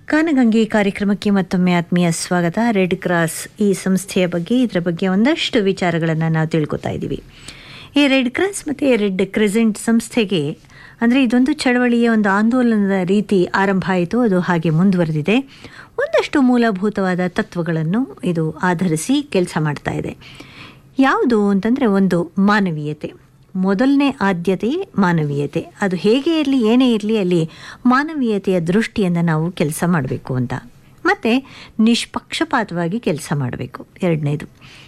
ಕಾನಗಂಗೆ ಕಾರ್ಯಕ್ರಮಕ್ಕೆ ಮತ್ತೊಮ್ಮೆ ಆತ್ಮೀಯ ಸ್ವಾಗತ ರೆಡ್ ಕ್ರಾಸ್ ಈ ಸಂಸ್ಥೆಯ ಬಗ್ಗೆ ಇದರ ಬಗ್ಗೆ ಒಂದಷ್ಟು ವಿಚಾರಗಳನ್ನು ನಾವು ತಿಳ್ಕೊತಾ ಇದ್ದೀವಿ ಈ ರೆಡ್ ಕ್ರಾಸ್ ಮತ್ತು ರೆಡ್ ಕ್ರೆಸೆಂಟ್ ಸಂಸ್ಥೆಗೆ ಅಂದರೆ ಇದೊಂದು ಚಳವಳಿಯ ಒಂದು ಆಂದೋಲನದ ರೀತಿ ಆರಂಭ ಆಯಿತು ಅದು ಹಾಗೆ ಮುಂದುವರೆದಿದೆ ಒಂದಷ್ಟು ಮೂಲಭೂತವಾದ ತತ್ವಗಳನ್ನು ಇದು ಆಧರಿಸಿ ಕೆಲಸ ಮಾಡ್ತಾ ಇದೆ ಯಾವುದು ಅಂತಂದರೆ ಒಂದು ಮಾನವೀಯತೆ ಮೊದಲನೇ ಆದ್ಯತೆ ಮಾನವೀಯತೆ ಅದು ಹೇಗೆ ಇರಲಿ ಏನೇ ಇರಲಿ ಅಲ್ಲಿ ಮಾನವೀಯತೆಯ ದೃಷ್ಟಿಯಿಂದ ನಾವು ಕೆಲಸ ಮಾಡಬೇಕು ಅಂತ ಮತ್ತು ನಿಷ್ಪಕ್ಷಪಾತವಾಗಿ ಕೆಲಸ ಮಾಡಬೇಕು ಎರಡನೇದು